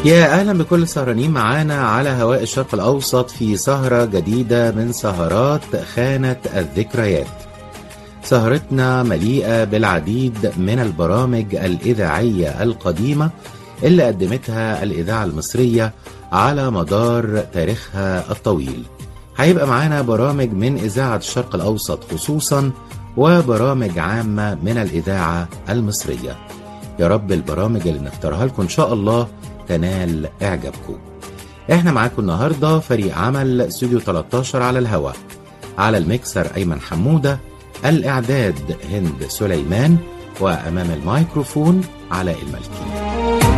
يا أهلا بكل السهرانين معانا على هواء الشرق الأوسط في سهرة جديدة من سهرات خانة الذكريات سهرتنا مليئة بالعديد من البرامج الإذاعية القديمة اللي قدمتها الإذاعة المصرية على مدار تاريخها الطويل هيبقى معانا برامج من إذاعة الشرق الأوسط خصوصا وبرامج عامة من الإذاعة المصرية يا رب البرامج اللي نختارها لكم إن شاء الله تنال إعجابكم إحنا معاكم النهاردة فريق عمل استوديو 13 على الهواء على الميكسر أيمن حمودة الإعداد هند سليمان وأمام الميكروفون علاء الملكي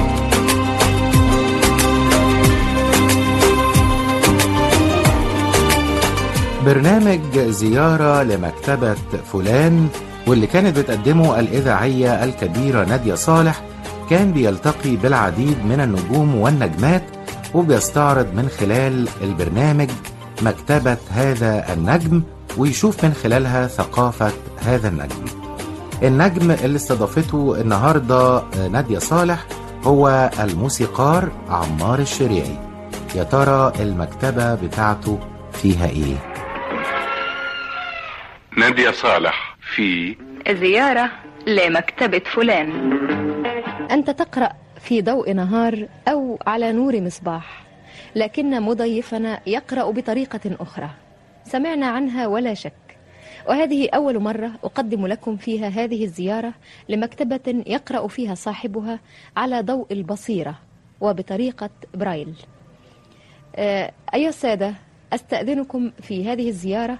برنامج زيارة لمكتبة فلان واللي كانت بتقدمه الإذاعية الكبيرة نادية صالح كان بيلتقي بالعديد من النجوم والنجمات وبيستعرض من خلال البرنامج مكتبة هذا النجم ويشوف من خلالها ثقافة هذا النجم النجم اللي استضافته النهاردة نادية صالح هو الموسيقار عمار الشريعي يا ترى المكتبة بتاعته فيها ايه؟ نادية صالح في زيارة لمكتبة فلان أنت تقرأ في ضوء نهار أو على نور مصباح لكن مضيفنا يقرأ بطريقة أخرى سمعنا عنها ولا شك وهذه أول مرة أقدم لكم فيها هذه الزيارة لمكتبة يقرأ فيها صاحبها على ضوء البصيرة وبطريقة برايل آه، أيها السادة أستأذنكم في هذه الزيارة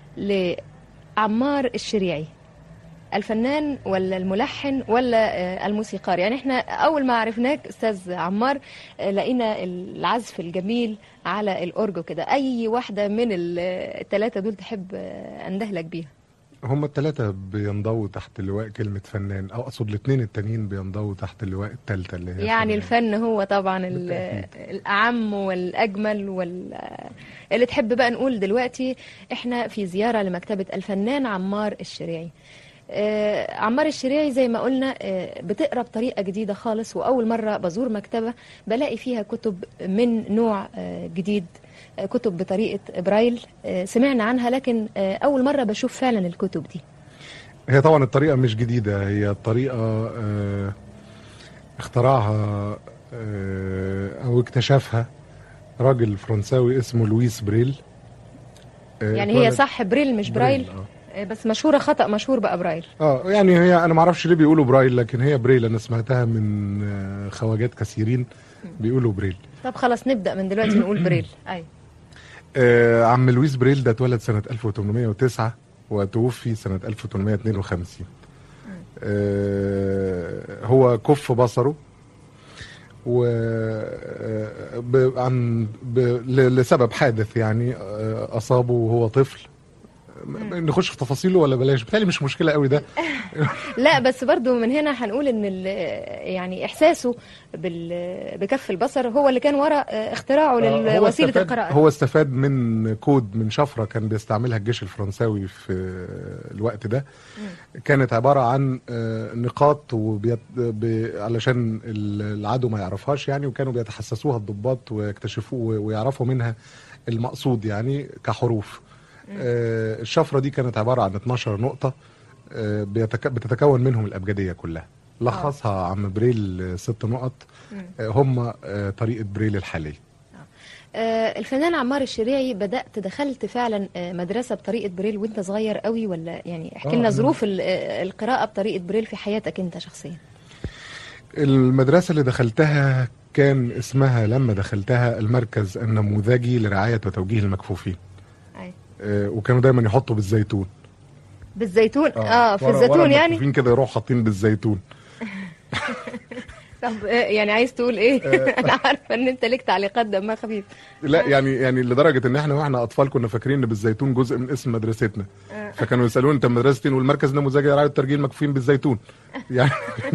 لعمار الشريعي الفنان ولا الملحن ولا آه، الموسيقار يعني احنا اول ما عرفناك استاذ عمار آه، لقينا العزف الجميل على الاورجو كده اي واحده من الثلاثه دول تحب آه، اندهلك بيها هما الثلاثة بينضووا تحت لواء كلمة فنان أو أقصد الاثنين التانيين بينضووا تحت لواء الثالثة اللي هي يعني فنان. الفن هو طبعا ال- بالتأكيد. الأعم والأجمل وال اللي تحب بقى نقول دلوقتي احنا في زيارة لمكتبة الفنان عمار الشريعي آه، عمار الشريعي زي ما قلنا آه، بتقرا بطريقه جديده خالص واول مره بزور مكتبه بلاقي فيها كتب من نوع آه، جديد آه، كتب بطريقه برايل آه، سمعنا عنها لكن آه، اول مره بشوف فعلا الكتب دي هي طبعا الطريقة مش جديدة هي الطريقة آه، اخترعها آه، أو اكتشفها راجل فرنساوي اسمه لويس بريل آه، يعني هي اتولد- صح بريل مش برايل آه. آه، بس مشهوره خطا مشهور بقى برايل اه يعني هي انا ما اعرفش ليه بيقولوا برايل لكن هي بريل انا سمعتها من آه، خواجات كثيرين بيقولوا بريل طب خلاص نبدا من دلوقتي نقول بريل ايوه آه عم لويس بريل ده اتولد سنة 1809 وتوفي سنة 1852 آه هو كف بصره و آه، ب- عن ب... ل- لسبب حادث يعني آه، اصابه وهو طفل م- نخش في تفاصيله ولا بلاش بالتالي مش مشكله قوي ده لا بس برضو من هنا هنقول ان ال- يعني احساسه بال- بكف البصر هو اللي كان ورا اختراعه هو لوسيله استفاد القراءه هو استفاد من كود من شفره كان بيستعملها الجيش الفرنساوي في الوقت ده كانت عباره عن آه، نقاط وبيت... ب... علشان ال- العدو ما يعرفهاش يعني وكانوا بيتحسسوها الضباط ويكتشفوا ويعرفوا منها المقصود يعني كحروف آه، الشفره دي كانت عباره عن 12 نقطه آه، بيتك... بتتكون منهم الابجديه كلها لخصها عم بريل آه، ست نقط آه، هم آه، طريقه بريل الحاليه آه، الفنان عمار الشريعي بدات دخلت فعلا آه، مدرسه بطريقه بريل وانت صغير قوي ولا يعني احكي آه، لنا أنا- ظروف ال- آه، القراءه بطريقه بريل في حياتك انت شخصيا المدرسة اللي دخلتها كان اسمها لما دخلتها المركز النموذجي لرعاية وتوجيه المكفوفين أيوة. آه، وكانوا دايما يحطوا بالزيتون بالزيتون اه, في ورا- ورا الزيتون يعني المكفوفين كده يروحوا حاطين بالزيتون طب آه، يعني عايز تقول ايه انا عارفه ان انت ليك تعليقات دمها خفيف لا يعني يعني لدرجة ان احنا واحنا اطفال كنا فاكرين ان بالزيتون جزء من اسم مدرستنا فكانوا يسألون انت مدرستين والمركز النموذجي لرعاية وتوجيه المكفوفين بالزيتون يعني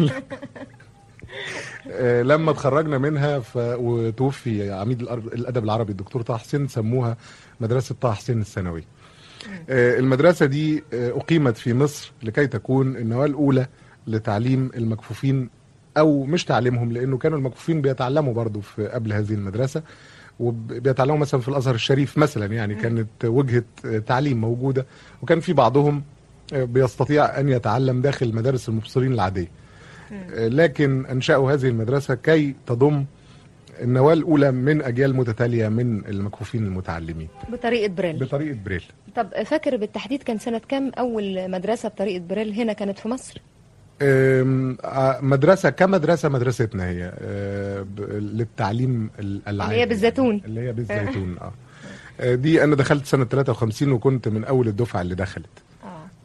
آه، لما اتخرجنا منها ف... وتوفي عميد الأر- الادب العربي الدكتور طه حسين سموها مدرسه طه حسين الثانوي آه، المدرسه دي آه، اقيمت في مصر لكي تكون النواه الاولى لتعليم المكفوفين او مش تعليمهم لانه كانوا المكفوفين بيتعلموا برضو في قبل هذه المدرسه وبيتعلموا مثلا في الازهر الشريف مثلا يعني كانت وجهه تعليم موجوده وكان في بعضهم بيستطيع ان يتعلم داخل مدارس المبصرين العاديه لكن انشأوا هذه المدرسه كي تضم النواه الاولى من اجيال متتاليه من المكفوفين المتعلمين بطريقه بريل بطريقه بريل طب فاكر بالتحديد كان سنه كام اول مدرسه بطريقه بريل هنا كانت في مصر أم، ع- مدرسة كمدرسة مدرستنا هي أه، ب- للتعليم ال- العام اللي هي بالزيتون. اللي هي بالزيتون اه أه، دي أنا دخلت سنة 53 وكنت من أول الدفعة اللي دخلت اه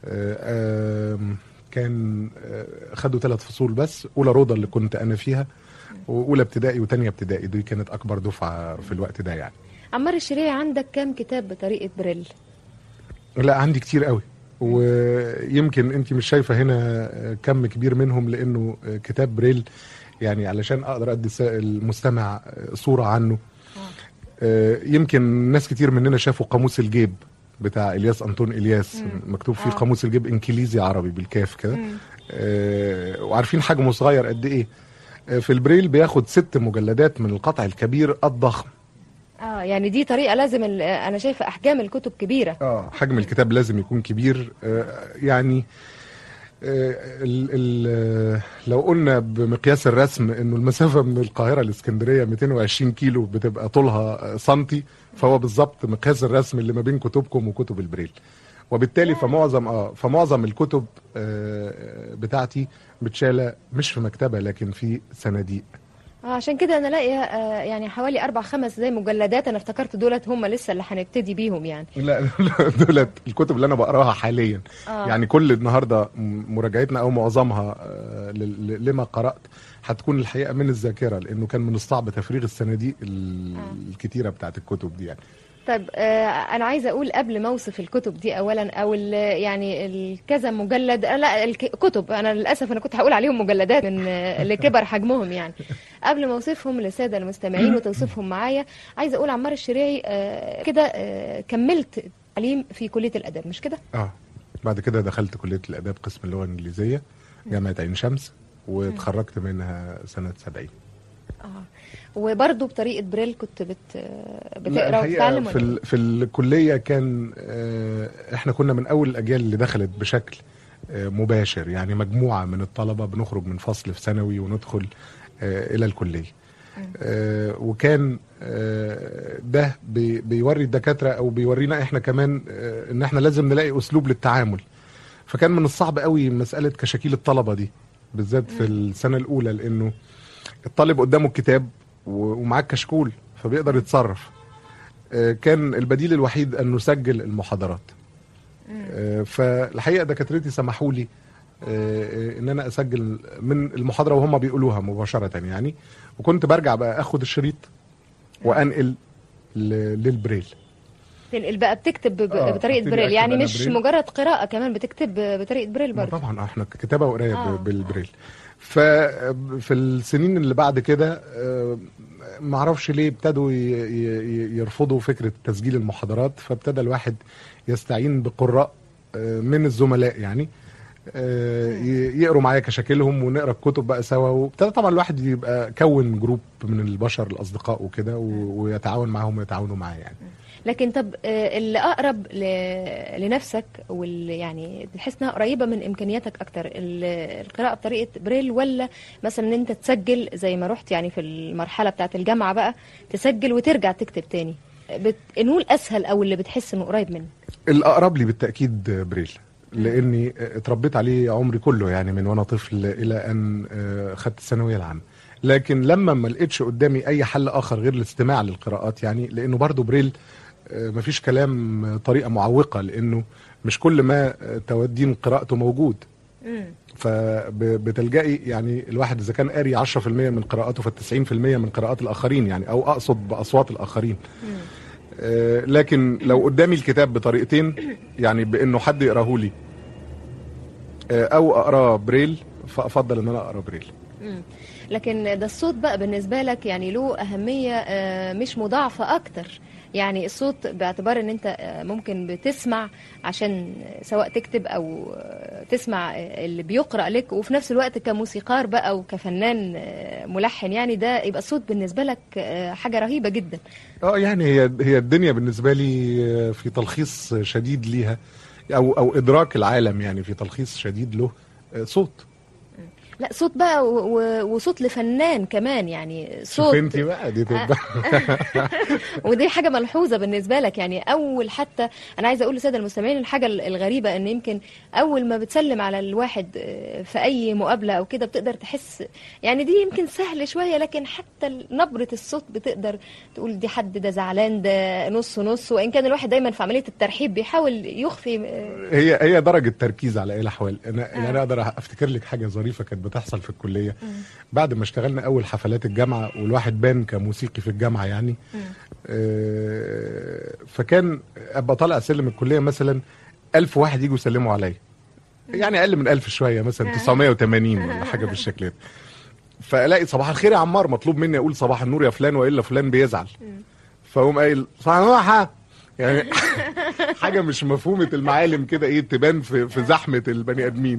أه، آم، كان أه، خدوا ثلاث فصول بس أولى روضة اللي كنت أنا فيها وأولى ابتدائي وتانية ابتدائي دي كانت أكبر دفعة في الوقت ده يعني عمار الشريعي عندك كام كتاب بطريقه بريل لا عندي كتير قوي ويمكن انت مش شايفه هنا كم كبير منهم لانه كتاب بريل يعني علشان اقدر ادي الس- المستمع صوره عنه يمكن ناس كتير مننا شافوا قاموس الجيب بتاع الياس انطون الياس مكتوب فيه آه. قاموس الجيب انجليزي عربي بالكاف كده آه، وعارفين حجمه صغير قد ايه آه، في البريل بياخد ست مجلدات من القطع الكبير الضخم اه يعني دي طريقه لازم ال- انا شايفه احجام الكتب كبيره اه حجم الكتاب لازم يكون كبير آه يعني آه ال ال آه، لو قلنا بمقياس الرسم انه المسافه من القاهره لاسكندريه 220 كيلو بتبقى طولها آه، سنتي فهو بالظبط مقياس الرسم اللي ما بين كتبكم وكتب البريل وبالتالي فمعظم اه فمعظم الكتب آه بتاعتي متشاله مش في مكتبه لكن في صناديق آه عشان كده انا لاقيه آه يعني حوالي اربع خمس زي مجلدات انا افتكرت دولت هم لسه اللي هنبتدي بيهم يعني لا لا، دولت الكتب اللي انا بقراها حاليا آه. يعني كل النهارده م- مراجعتنا او معظمها آه، ل- ل- لما قرات هتكون الحقيقه من الذاكره لانه كان من الصعب تفريغ الصناديق ال- الكتيره بتاعت الكتب دي يعني طيب آه انا عايزه اقول قبل ما اوصف الكتب دي اولا او ال- يعني الكذا مجلد آه لا الكتب انا للاسف انا كنت هقول عليهم مجلدات من آه، لكبر حجمهم يعني قبل ما اوصفهم للساده المستمعين وتوصفهم معايا عايزه اقول عمار الشريعي آه كده آه كملت تعليم في كليه الاداب مش كده؟ اه بعد كده دخلت كليه الاداب قسم اللغه الانجليزيه جامعه عين شمس واتخرجت منها سنه 70 اه وبرضه بطريقه بريل كنت بت لا، بتقرا الحقيقة وتتعلم في ولا ال- في الكليه كان آه، احنا كنا من اول الاجيال اللي دخلت بشكل آه، مباشر يعني مجموعه من الطلبه بنخرج من فصل في ثانوي وندخل آه، الى الكليه آه، وكان آه، ده بي- بيوري الدكاتره او بيورينا احنا كمان آه، ان احنا لازم نلاقي اسلوب للتعامل فكان من الصعب قوي مساله كشاكيل الطلبه دي بالذات في السنه الاولى لانه الطالب قدامه الكتاب و- ومعاه كشكول فبيقدر يتصرف آه، كان البديل الوحيد ان نسجل المحاضرات آه، فالحقيقه دكاترتي سمحوا لي آه، ان انا اسجل من المحاضره وهم بيقولوها مباشره يعني وكنت برجع بقى اخد الشريط وانقل ل- للبريل تنقل بقى بتكتب ب- آه، بطريقه ابتدي بريل أكتب يعني أنا مش بريل. مجرد قراءه كمان بتكتب بطريقه بريل ما برضه طبعا احنا كتابه وقرايه آه. ب- بالبريل ففي السنين اللي بعد كده آه، ما اعرفش ليه ابتدوا ي- ي- يرفضوا فكره تسجيل المحاضرات فابتدى الواحد يستعين بقراء آه، من الزملاء يعني آه، ي- يقروا معايا كشاكلهم ونقرا الكتب بقى سوا وابتدى طبعا الواحد يبقى كون جروب من البشر الاصدقاء وكده و- ويتعاون معاهم ويتعاونوا معاه يعني لكن طب آه، اللي اقرب ل- لنفسك واللي يعني تحس انها قريبه من امكانياتك اكتر ال- القراءه بطريقه بريل ولا مثلا ان انت تسجل زي ما رحت يعني في المرحله بتاعه الجامعه بقى تسجل وترجع تكتب تاني بت... انه الاسهل او اللي بتحس انه قريب منك الاقرب لي بالتاكيد بريل لاني اتربيت عليه عمري كله يعني من وانا طفل الى ان آه، خدت الثانويه العامه لكن لما ما لقيتش قدامي اي حل اخر غير الاستماع للقراءات يعني لانه برضو بريل آه، مفيش كلام آه، طريقه معوقه لانه مش كل ما آه، تودين قراءته موجود فبتلجئي يعني الواحد اذا كان قاري 10% من قراءاته فال 90% من قراءات الاخرين يعني او اقصد باصوات الاخرين آه، لكن لو قدامي الكتاب بطريقتين يعني بانه حد يقراه لي آه، او اقراه بريل فافضل ان انا اقرا بريل مم. لكن ده الصوت بقى بالنسبة لك يعني له أهمية آه، مش مضاعفة أكتر يعني الصوت باعتبار ان انت آه، ممكن بتسمع عشان سواء تكتب او آه، تسمع آه، اللي بيقرأ لك وفي نفس الوقت كموسيقار بقى وكفنان آه، ملحن يعني ده يبقى الصوت بالنسبة لك آه، حاجة رهيبة جدا اه يعني هي هي الدنيا بالنسبه لي آه، في تلخيص شديد ليها او او ادراك العالم يعني في تلخيص شديد له آه، صوت لا صوت بقى و- و- وصوت لفنان كمان يعني صوت شوف انت بقى دي تبقى ودي حاجه ملحوظه بالنسبه لك يعني اول حتى انا عايزه اقول للساده المستمعين الحاجه الغريبه ان يمكن اول ما بتسلم على الواحد آه، في اي مقابله او كده بتقدر تحس يعني دي يمكن سهل شويه لكن حتى نبره الصوت بتقدر تقول دي حد ده زعلان ده نص نص وان كان الواحد دايما في عمليه الترحيب بيحاول يخفي آه، هي هي درجه تركيز على اي الاحوال انا آه. انا اقدر افتكر لك حاجه ظريفه كانت بتحصل في الكليه بعد ما اشتغلنا اول حفلات الجامعه والواحد بان كموسيقي في الجامعه يعني آه فكان ابقى طالع سلم الكليه مثلا ألف واحد يجوا يسلموا عليا يعني اقل من ألف شويه مثلا 980 ولا حاجه بالشكل ده فالاقي صباح الخير يا عمار مطلوب مني اقول صباح النور يا فلان والا فلان بيزعل فاقوم قايل صباح النور يا حاج. يعني حاجه مش مفهومه المعالم كده ايه تبان في في زحمه البني ادمين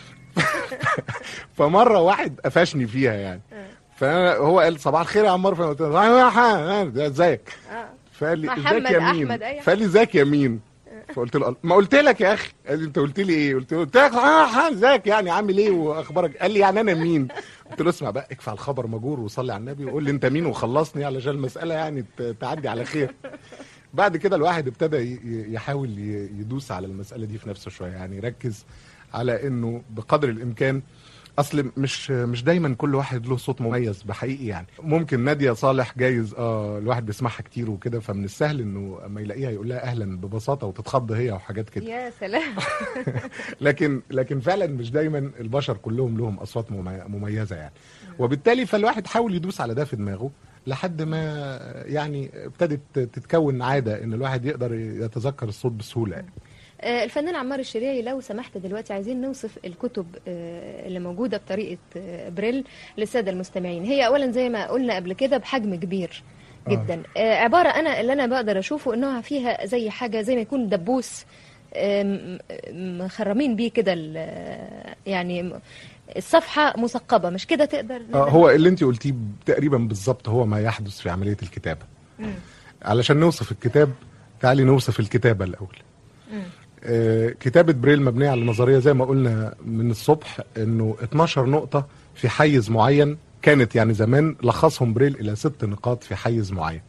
فمره واحد قفشني فيها يعني فانا هو قال صباح الخير يا عمار فانا قلت له صباح النور يا حاج. ده ازيك فقال لي محمد ازيك يا مين أحمد، أي فقال لي ازيك يا مين فقلت له ما قلت لك يا اخي قال لي انت قلت لي ايه قلت له قلت لك اه ها، ازيك يعني عامل ايه واخبارك قال لي يعني انا مين قلت له اسمع بقى اكفى على الخبر مجور وصلي على النبي وقول لي انت مين وخلصني علشان المساله يعني ت- تعدي على خير بعد كده الواحد ابتدى ي- ي- يحاول ي- يدوس على المساله دي في نفسه شويه يعني يركز على انه بقدر الامكان اصل مش مش دايما كل واحد له صوت مميز بحقيقي يعني ممكن ناديه صالح جايز اه الواحد بيسمعها كتير وكده فمن السهل انه اما يلاقيها يقول لها اهلا ببساطه وتتخض هي وحاجات كده يا سلام لكن لكن فعلا مش دايما البشر كلهم لهم اصوات ممي- مميزه يعني وبالتالي فالواحد حاول يدوس على ده في دماغه لحد ما يعني ابتدت تتكون عاده ان الواحد يقدر يتذكر الصوت بسهوله يعني. آه، الفنان عمار الشريعي لو سمحت دلوقتي عايزين نوصف الكتب آه، اللي موجودة بطريقة آه، بريل للسادة المستمعين هي أولا زي ما قلنا قبل كده بحجم كبير جدا آه، عبارة أنا اللي أنا بقدر أشوفه إنها فيها زي حاجة زي ما يكون دبوس آم، مخرمين بيه كده ال- يعني م- الصفحة مثقبة مش كده تقدر اه هو اللي انت قلتيه تقريبا بالظبط هو ما يحدث في عمليه الكتابه علشان نوصف الكتاب تعالي نوصف الكتابه الاول آه كتابه بريل مبنيه على نظريه زي ما قلنا من الصبح انه 12 نقطه في حيز معين كانت يعني زمان لخصهم بريل الى ست نقاط في حيز معين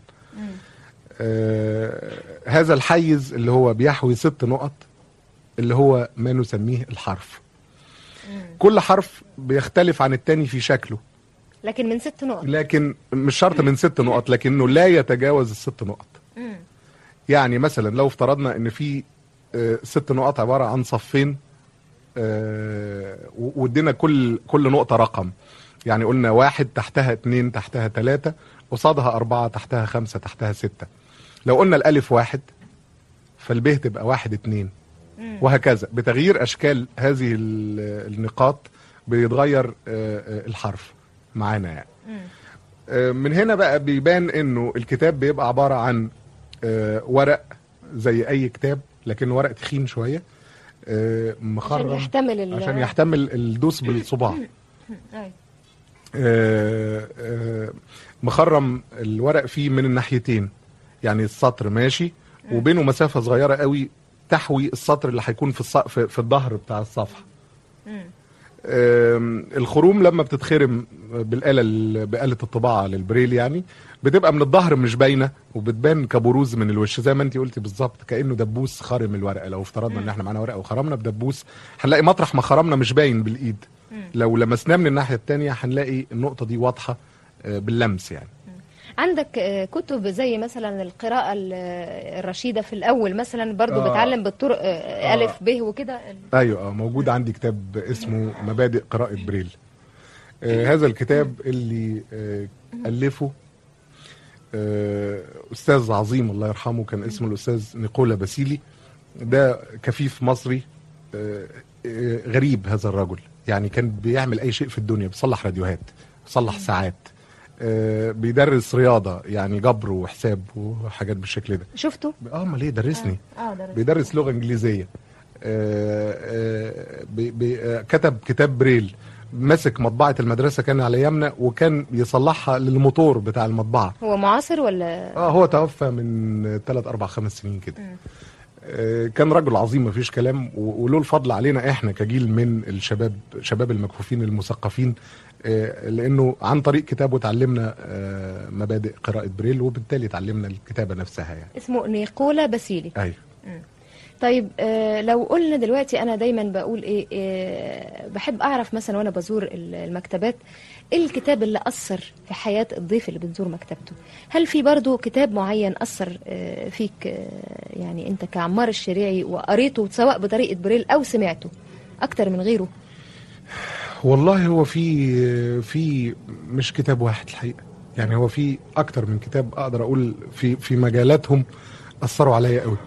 آه هذا الحيز اللي هو بيحوي ست نقط اللي هو ما نسميه الحرف كل حرف بيختلف عن التاني في شكله لكن من ست نقط لكن مش شرط من ست نقط لكنه لا يتجاوز الست نقط يعني مثلا لو افترضنا ان في آه، ست نقط عباره عن صفين آه، و- وادينا كل كل نقطه رقم يعني قلنا واحد تحتها اتنين تحتها تلاته قصادها اربعه تحتها خمسه تحتها سته لو قلنا الالف واحد فالب تبقى واحد اتنين وهكذا بتغيير اشكال هذه ال- النقاط بيتغير آه، آه، الحرف معانا يعني آه، من هنا بقى بيبان انه الكتاب بيبقى عباره عن آه، ورق زي اي كتاب لكن ورق تخين شويه آه، عشان مخرم يحتمل ال- عشان يحتمل الدوس بالصباع أيوة. آه، آه، مخرم الورق فيه من الناحيتين يعني السطر ماشي وبينه مسافه صغيره قوي تحوي السطر اللي هيكون في الص- في في الظهر بتاع الصفحه آم، الخروم لما بتتخرم بالآلة ال- بآلة الطباعة للبريل يعني بتبقى من الظهر مش باينة وبتبان كبروز من الوش زي ما انت قلتي بالظبط كأنه دبوس خارم الورقة لو افترضنا ان احنا معانا ورقة وخرمنا بدبوس هنلاقي مطرح ما خرمنا مش باين بالإيد لو لمسناه من الناحية التانية هنلاقي النقطة دي واضحة آه، باللمس يعني عندك آه، كتب زي مثلا القراءة ال- الرشيدة في الأول مثلا برضو آه. بتعلم بالطرق آه، ألف ب وكده ايوه آه، موجود عندي كتاب اسمه مبادئ قراءة بريل آه هذا الكتاب اللي آه ألفه آه أستاذ عظيم الله يرحمه كان اسمه الأستاذ نيكولا باسيلي ده كفيف مصري آه آه غريب هذا الرجل يعني كان بيعمل اي شيء في الدنيا بيصلح راديوهات بيصلح ساعات آه، بيدرس رياضه يعني جبر وحساب وحاجات بالشكل ده شفته اه امال ايه درسني اه ده بيدرس لغه انجليزيه آه، آه، بي بي آه، كتب كتاب بريل مسك مطبعه المدرسه كان على يمنى وكان يصلحها للموتور بتاع المطبعه هو معاصر ولا اه هو توفى من 3 4 5 سنين كده آه، كان رجل عظيم مفيش كلام و- وله الفضل علينا احنا كجيل من الشباب شباب المكفوفين المثقفين آه، لانه عن طريق كتابه اتعلمنا آه، مبادئ قراءه بريل وبالتالي اتعلمنا الكتابه نفسها يعني اسمه نيقولا باسيلي ايوه طيب آه لو قلنا دلوقتي انا دايما بقول ايه آه بحب اعرف مثلا وانا بزور ال- المكتبات ايه الكتاب اللي اثر في حياه الضيف اللي بنزور مكتبته هل في برضو كتاب معين اثر آه فيك آه يعني انت كعمار الشريعي وقريته سواء بطريقه بريل او سمعته اكتر من غيره والله هو في في مش كتاب واحد الحقيقه يعني هو في اكتر من كتاب اقدر اقول في في مجالاتهم اثروا عليا قوي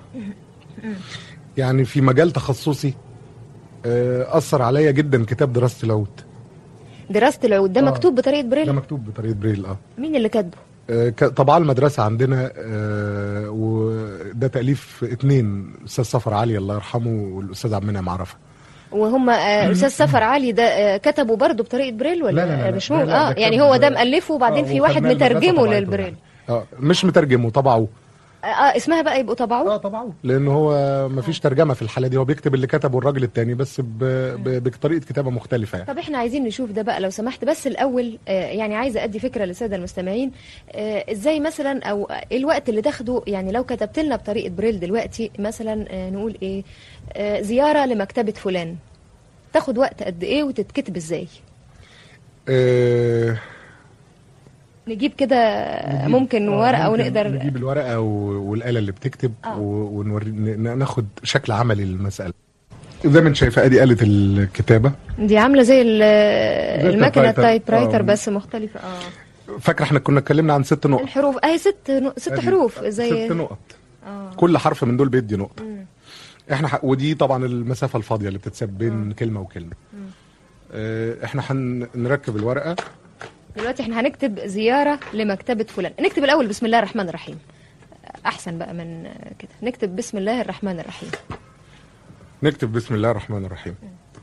يعني في مجال تخصصي آه، اثر عليا جدا كتاب دراسه العود دراسه العود ده آه. مكتوب بطريقه ده بريل مكتوب بطريقه بريل اه مين اللي كاتبه آه، ك- طبعا المدرسه عندنا آه، وده تاليف اتنين الاستاذ صفر علي الله يرحمه والاستاذ عبد المنعم عرفه وهم آه، استاذ سفر علي ده آه، كتبه برضه بطريقه بريل ولا لا، لا، لا، لا. مش لا، ممكن لا، ده اه يعني كتاب- هو ده مؤلفه وبعدين آه، في واحد وخدناه المدرسة مترجمه طبعته للبريل يعني. اه مش مترجمه طبعه اه آه، اسمها بقى يبقوا طبعوه طبعه لان هو ما فيش ترجمه في الحاله دي هو بيكتب اللي كتبه الراجل التاني بس ب... ب... بطريقه كتابه مختلفه يعني طب احنا عايزين نشوف ده بقى لو سمحت بس الاول آه، يعني عايزه ادي فكره للساده المستمعين آه، ازاي مثلا او ايه الوقت اللي تاخده يعني لو كتبت لنا بطريقه بريل دلوقتي مثلا آه، نقول ايه آه، زياره لمكتبه فلان تاخد وقت قد ايه وتتكتب ازاي آه... نجيب كده نجيب- ممكن آه، ورقه ممكن ونقدر نجيب الورقه و... والاله اللي بتكتب آه. و... ونوري ن- ناخد شكل عملي للمساله زي ما انت شايفه ادي آلة الكتابه دي عامله زي ال- المكنه التايبرايتر. التايب رايتر آه. بس مختلفه اه فاكره احنا كنا اتكلمنا عن ست نقط الحروف اهي ست ن- ست أدي حروف زي ست نقط اه كل حرف من دول بيدي نقطه احنا ح... ودي طبعا المسافه الفاضيه اللي بتتساب بين كلمه وكلمه آه، احنا هنركب الورقه دلوقتي احنا هنكتب زيارة لمكتبة فلان نكتب الأول بسم الله الرحمن الرحيم أحسن بقى من كده نكتب بسم الله الرحمن الرحيم نكتب بسم الله الرحمن الرحيم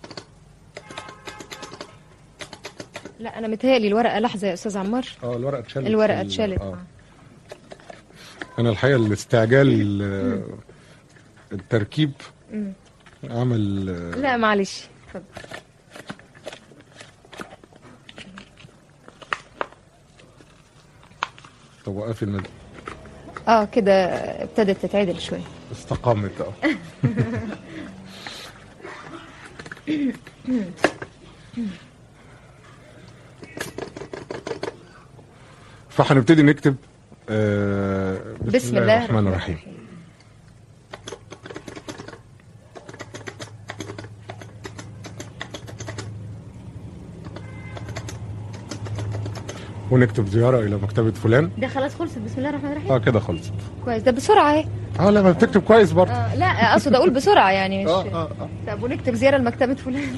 لا أنا متهيألي الورقة لحظة يا أستاذ عمار اه الورقه اتشالت الورقة في ال- اتشالت آه. انا الحقيقه الاستعجال آه، التركيب عمل آه، لا معلش اتفضل طب وقفي المد... اه كده ابتدت تتعدل شوية استقامت اه فهنبتدي نكتب آه بسم الله الرحمن الرحيم ونكتب زيارة إلى مكتبة فلان ده خلاص خلصت بسم الله الرحمن الرحيم اه كده خلصت كويس ده بسرعة اهي اه لا ما بتكتب كويس برضه آه لا أقصد أقول بسرعة يعني مش اه اه اه طب ونكتب زيارة لمكتبة فلان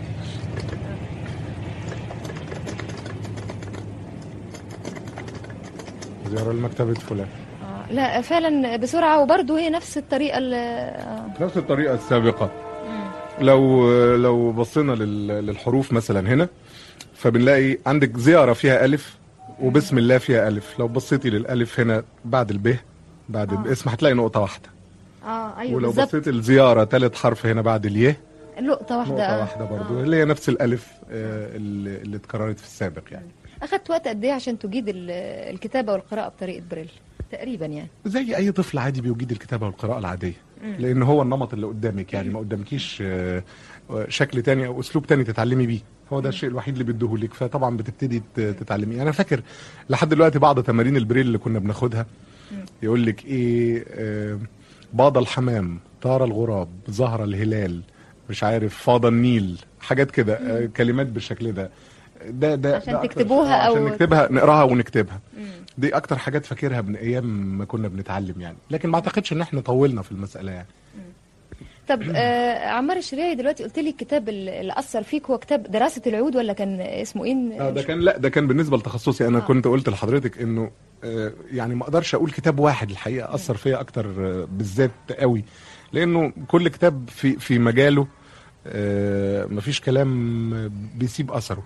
زيارة لمكتبة فلان آه لا فعلا بسرعة وبرضه هي نفس الطريقة اللي آه. نفس الطريقة السابقة لو لو بصينا لل- للحروف مثلا هنا فبنلاقي عندك زيارة فيها ألف وبسم الله فيها ألف لو بصيتي للألف هنا بعد الب بعد الاسم هتلاقي نقطة واحدة اه ايوه ولو بالظبط بصيت الزيارة ثالث حرف هنا بعد اليه نقطة واحدة نقطة آه. واحدة برضو اللي هي نفس الألف آه، اللي اللي اتكررت في السابق يعني أخدت وقت قد إيه عشان تجيد ال- الكتابة والقراءة بطريقة بريل تقريبا يعني زي اي طفل عادي بيجيد الكتابه والقراءه العاديه لان هو النمط اللي قدامك يعني ما قدامكيش آه، آه، شكل تاني او اسلوب تاني تتعلمي بيه هو ده الشيء الوحيد اللي بيديهولك فطبعا بتبتدي ت- تتعلمي انا فاكر لحد دلوقتي بعض تمارين البريل اللي كنا بناخدها يقول لك ايه آه، باض الحمام طار الغراب ظهر الهلال مش عارف فاض النيل حاجات كده آه، كلمات بالشكل ده ده ده عشان ده أكتر- تكتبوها آه، عشان أو- نكتبها نقراها ونكتبها دي اكتر حاجات فاكرها من ايام ما كنا بنتعلم يعني لكن ما اعتقدش ان احنا طولنا في المساله يعني طب آه عمار الشريعي دلوقتي قلت لي الكتاب اللي اللي اثر فيك هو كتاب دراسه العود ولا كان اسمه ايه اه ده كان لا ده كان بالنسبه لتخصصي انا آه. كنت قلت لحضرتك انه آه، يعني ما اقدرش اقول كتاب واحد الحقيقه اثر فيا اكتر آه، بالذات قوي لانه كل كتاب في في مجاله آه، مفيش كلام بيسيب اثره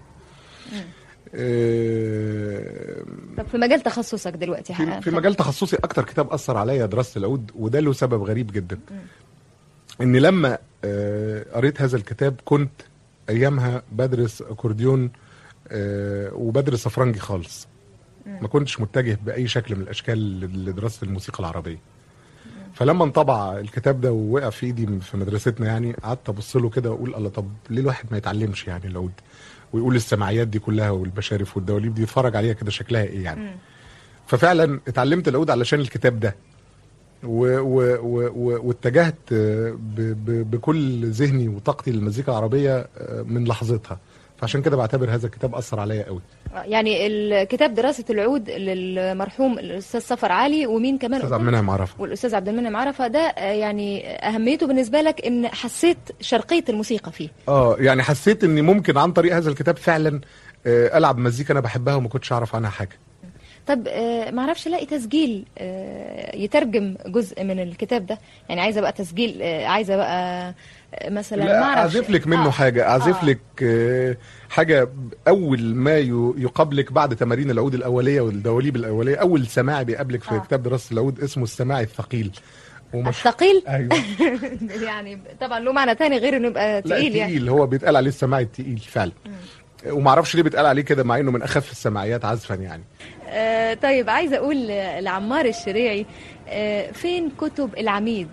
آه، طب في مجال تخصصك دلوقتي في, في مجال تخصصي اكتر كتاب اثر عليا دراسه العود وده له سبب غريب جدا ان لما آه، قريت هذا الكتاب كنت ايامها بدرس اكورديون آه، وبدرس افرنجي خالص ما كنتش متجه باي شكل من الاشكال لدراسه الموسيقى العربيه فلما انطبع الكتاب ده ووقع في ايدي في مدرستنا يعني قعدت ابص له كده واقول الله طب ليه الواحد ما يتعلمش يعني العود ويقول السماعيات دي كلها والبشارف والدواليب دي يتفرج عليها كده شكلها ايه يعني ففعلا اتعلمت العود علشان الكتاب ده و و و و واتجهت آه، ب ب بكل ذهني وطاقتي للمزيكا العربيه آه، من لحظتها فعشان كده بعتبر هذا الكتاب اثر عليا قوي يعني الكتاب دراسه العود للمرحوم الاستاذ صفر علي ومين كمان استاذ قلت عبد لي؟ المنعم عرفه والاستاذ عبد المنعم عرفه ده آه، يعني اهميته بالنسبه لك ان حسيت شرقيه الموسيقى فيه اه يعني حسيت اني ممكن عن طريق هذا الكتاب فعلا آه، العب مزيكا انا بحبها وما كنتش اعرف عنها حاجه طب آه، ما اعرفش الاقي تسجيل آه، يترجم جزء من الكتاب ده يعني عايزه بقى تسجيل آه، عايزه بقى آه، مثلا لا ما اعرفش اعزف لك منه آه. حاجه اعزف آه. لك آه، حاجه اول ما ي- يقابلك بعد تمارين العود الاوليه والدواليب الاوليه اول سماع بيقابلك في آه. كتاب دراسه العود اسمه السماع الثقيل ومش الثقيل ايوه يعني طبعا له معنى تاني غير انه يبقى لا تقيل يعني تقيل هو بيتقال عليه السماع التقيل فعلا وما اعرفش ليه بيتقال عليه كده مع انه من اخف السماعيات عزفا يعني آه طيب عايزه اقول لعمار الشريعي آه فين كتب العميد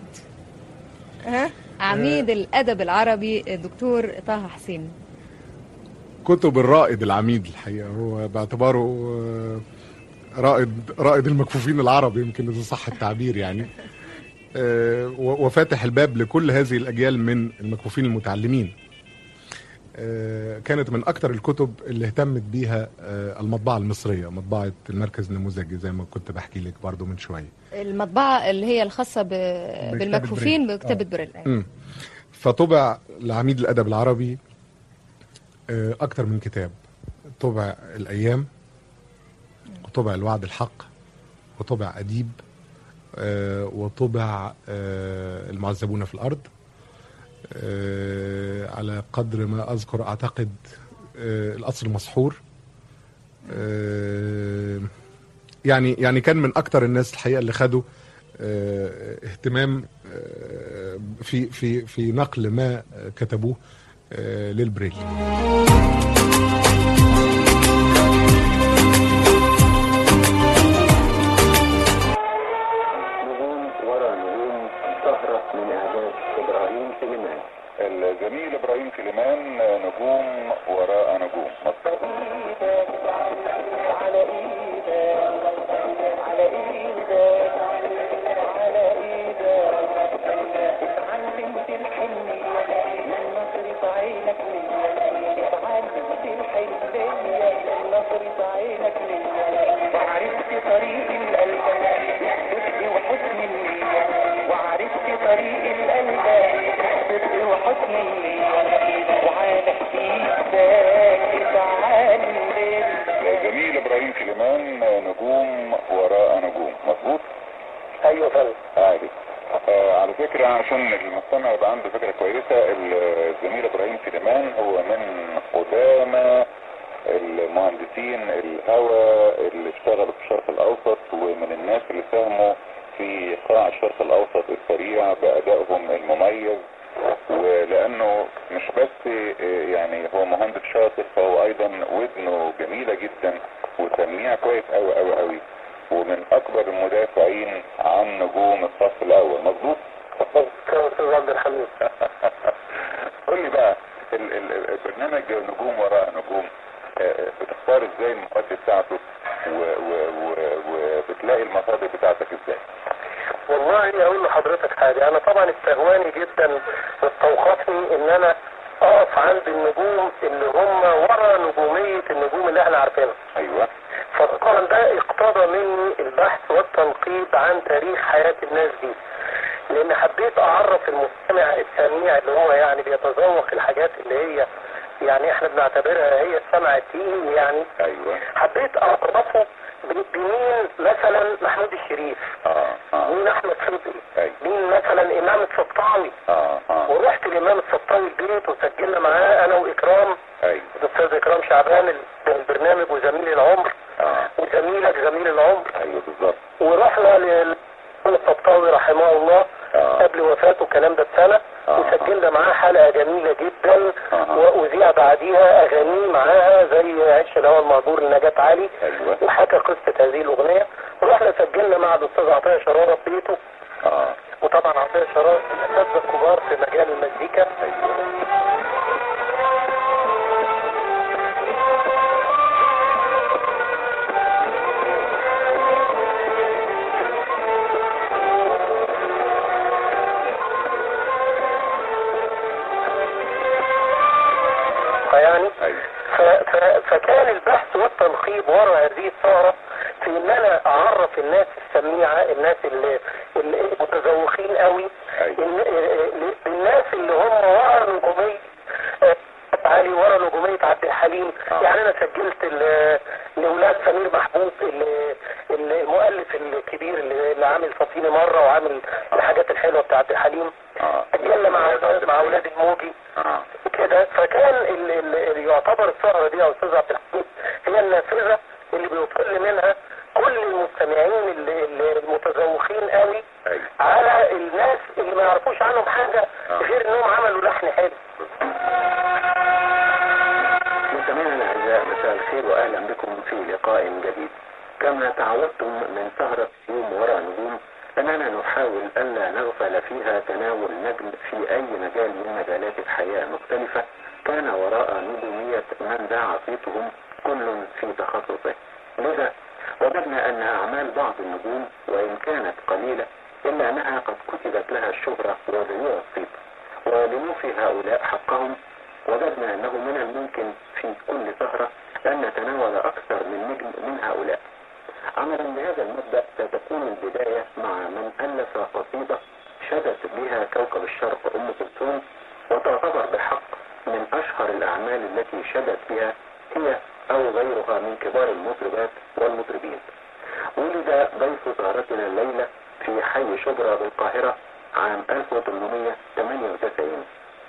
ها عميد الادب العربي الدكتور طه حسين كتب الرائد العميد الحقيقه هو باعتباره آه، رائد رائد المكفوفين العرب يمكن اذا صح التعبير يعني آه، و- وفاتح الباب لكل هذه الاجيال من المكفوفين المتعلمين آه، كانت من اكتر الكتب اللي اهتمت بيها آه، المطبعه المصريه مطبعه المركز النموذجي زي ما كنت بحكي لك برضو من شويه المطبعه اللي هي الخاصه ب... بالمكفوفين بريل. بكتابه آه. بريل مم. فطبع لعميد الادب العربي آه، اكتر من كتاب طبع الايام وطبع الوعد الحق وطبع اديب آه، وطبع آه، المعذبون في الارض آه، على قدر ما اذكر اعتقد آه، القصر المسحور آه، يعني يعني كان من اكتر الناس الحقيقه اللي خدوا آه، اهتمام آه، في في في نقل ما كتبوه آه، للبريل نجوم ورا نجوم سهرة من إعداد إبراهيم سليمان الجميل ابراهيم سليمان نجوم وراء نجوم وعرفت طريق القلب بالصدق وحسن النية وعرفت طريق القلب بالصدق وحسن النية وعلى احتياجك تتعلم الجميل ابراهيم سليمان نجوم وراء نجوم مظبوط ايوه فندم عادي آه على فكرة عشان المستمع يبقى عنده فكرة كويسة الزميل ابراهيم سليمان هو من قدامى المهندسين الهوى اللي اشتغلوا في الشرق الاوسط ومن الناس اللي ساهموا في قاع الشرق الاوسط السريع بادائهم المميز ولانه مش بس آه، يعني هو مهندس شاطر فهو ايضا ودنه جميلة جدا وسميع كويس قوي قوي قوي ومن اكبر المدافعين عن نجوم الصف الاول مظبوط كان استاذ عبد الحميد قول لي بقى ال- ال- البرنامج نجوم وراء نجوم آه، بتختار ازاي المقدم بتاعته و- و- و- وبتلاقي المصادر بتاعتك ازاي والله اقول لحضرتك حاجه انا طبعا استهواني جدا واستوقفني ان انا اقف عند النجوم اللي هم ورا نجوميه النجوم اللي احنا عارفينها ايوه فطبعا ده اقتضى مني البحث والتنقيب عن تاريخ حياه الناس دي لان حبيت اعرف المستمع الت- السميع اللي هو يعني بيتذوق الحاجات اللي هي يعني احنا بنعتبرها هي السمع التقيل يعني ايوه حبيت اعرفه ب- بمين مثلا محمود الشريف اه اه مين احمد صدقي أيوة. مين مثلا امام السطاوي اه اه ورحت لامام السطاوي البيت وسجلنا معاه انا واكرام ايوه الاستاذ اكرام شعبان البرنامج وزميل العمر اه وزميلك زميل العمر ايوه بالظبط ورحنا لل الطبطاوي رحمه الله آه. قبل وفاته الكلام ده بسنة آه. وسجلنا معاه حلقة جميلة جدا آه. وأذيع بعديها أغانيه معاها زي عش الهوى المهجور لنجاة علي ايوه وحكى قصة هذه الأغنية ورحنا سجلنا مع الأستاذ عطية شرارة في بيته اه وطبعا عطية شرارة من الأساتذة الكبار في مجال المزيكا يعني ايوه ف- ف- فكان البحث والتنقيب وراء هذه الثغرة في ان انا اعرف الناس السميعة الناس اللي اللي المتذوقين قوي أيوة. إن- الناس اللي هم ورا نجومية آه، علي ورا نجومية عبد الحليم آه. يعني انا سجلت ل- لاولاد سمير محبوب اللي- اللي- المؤلف الكبير اللي اللي عامل فطيني مرة وعامل الحاجات الحلوة بتاع عبد الحليم اه سجلنا مع مع اولاد الموجي اه كده فكان ال- ال- اللي يعتبر الثغرة دي يا استاذ عبد الحميد هي النافذة اللي بيطل منها كل المستمعين اللي- اللي المتذوقين قوي ايوه على الناس اللي ما يعرفوش عنهم حاجة آه. غير انهم عملوا لحن حلو مستمعينا الاعزاء مساء الخير واهلا بكم في لقاء جديد كما تعودتم من سهرة يوم وراء نجوم اننا نحاول الا نغفل فيها تناول نجم في اي مجال من مجالات الحياة المختلفة كان وراء نجومية من ذاع صيتهم كل في تخصصه لذا وجدنا ان اعمال بعض النجوم وان كانت قليلة الا انها قد كتبت لها الشهرة ورجوع الصيت ولنوفي هؤلاء حقهم وجدنا أنه من الممكن في كل سهرة أن نتناول أكثر من نجم من هؤلاء عملا بهذا المبدأ ستكون البداية مع من ألف قصيدة شدت بها كوكب الشرق أم كلثوم وتعتبر بحق من أشهر الأعمال التي شدت بها هي أو غيرها من كبار المطربات والمطربين ولد ضيف سهرتنا الليلة في حي شبرا بالقاهرة عام 1898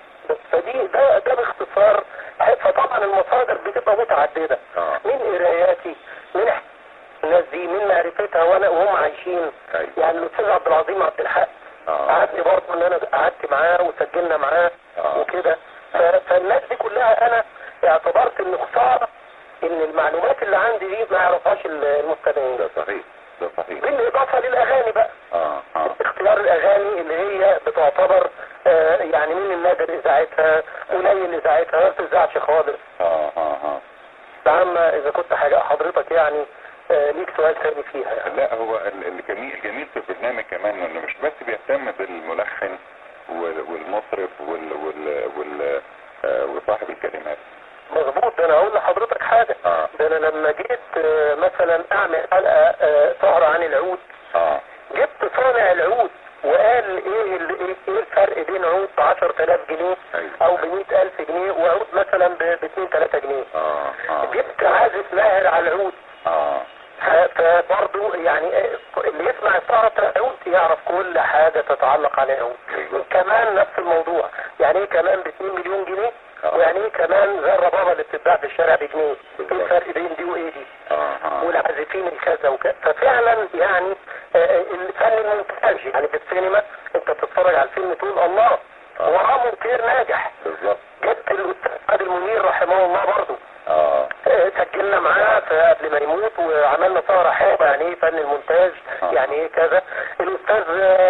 فدي ده ده باختصار فطبعا المصادر بتبقى متعددة اه من قراياتي من ح- الناس دي من معرفتها وانا وهم عايشين ايوه يعني الاستاذ عبد العظيم عبد الحق اه قعدت برضه ان انا قعدت معاه وسجلنا معاه اه وكده ف- فالناس دي كلها انا اعتبرت ان خساره ان المعلومات اللي عندي دي ما يعرفهاش المستمعين ده صحيح ده صحيح بالاضافه للاغاني بقى اه اه اختيار الاغاني اللي هي بتعتبر آه يعني من النادر اذاعتها قليل اذاعتها ما بتذاعش خالص اه اه اه عما اذا كنت حاجه حضرتك يعني آه ليك سؤال ثاني فيها يعني لا هو ال- الجميل الجميل في البرنامج كمان انه مش بس بيهتم بالملحن وال- والمطرب وال وال وال آه، وصاحب الكلمات مظبوط ده انا هقول لحضرتك حاجه اه ده انا لما جيت آه مثلا اعمل حلقه آه سهره عن العود اه جبت صانع العود وقال ايه ال- ايه إيه الفرق بين عود ب 10000 جنيه ايوه او ب 100000 جنيه وعود مثلا ب 2 3 جنيه اه اه جبت عازف ماهر على العود اه ف- فبرضه يعني إيه، اللي يسمع السهرة بتاع العود يعرف كل حاجة تتعلق على العود كمان نفس الموضوع يعني ايه كمان ب 2 مليون جنيه آه. ويعني ايه كمان زي الربابة اللي بتتباع في الشارع بجنيه ايه بالظبط. الفرق بين دي وايه دي اه اه والعازفين الكذا وكذا ففعلا يعني آه، الفن المونتاج يعني في السينما انت بتتفرج على الفيلم تقول الله آه. وراه مونتير ناجح بالظبط جبت الاستاذ عادل منير رحمه الله برضه اه آه، سجلنا معاه في قبل ما يموت وعملنا سهرة حلوة يعني ايه فن المونتاج آه. يعني ايه كذا الاستاذ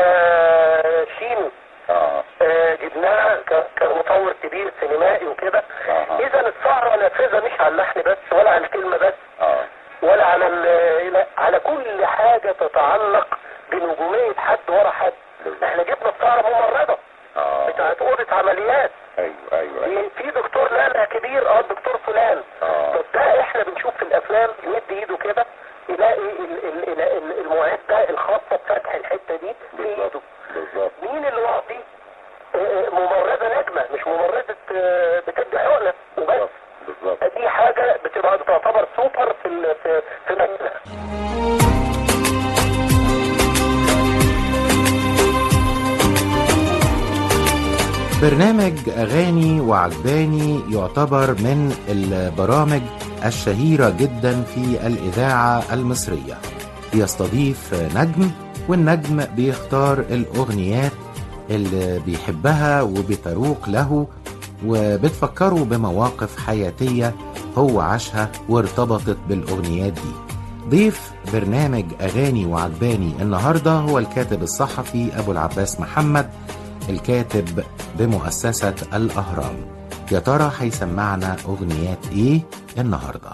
آه، شينو اه آه، جبناه ك- كمطور كبير سينمائي وكده آه. اذا السهرة نافذة مش على اللحن بس ولا على الكلمة بس اه ولا على ال- لا، على كل حاجة تتعلق بنجومية حد ورا حد بالظبط. احنا جبنا السهرة ممرضة اه بتاعت أوضة عمليات ايوه ايوه ايوه في في دكتور لامع كبير اه الدكتور فلان اه طب ده احنا بنشوف في الافلام يمد ايده كده يلاقي ال- ال- ال- ال- المعدة الخاصة بفتح الحتة دي في ايده بالظبط بالظبط مين اللي واقف دي آه، ممرضة في في, في مكانها برنامج أغاني وعجباني يعتبر من البرامج الشهيرة جدا في الإذاعة المصرية بيستضيف نجم والنجم بيختار الأغنيات اللي بيحبها وبتروق له وبتفكره بمواقف حياتية هو عاشها وارتبطت بالأغنيات دي ضيف برنامج أغاني وعجباني النهاردة هو الكاتب الصحفي أبو العباس محمد الكاتب بمؤسسة الأهرام يا ترى هيسمعنا أغنيات إيه النهاردة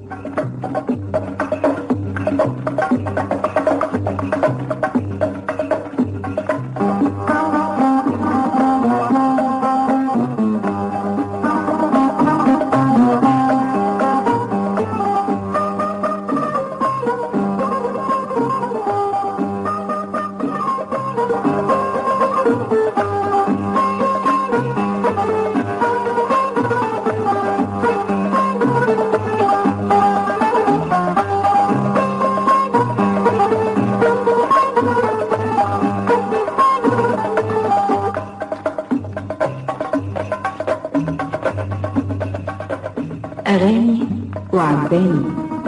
أغاني وعجباني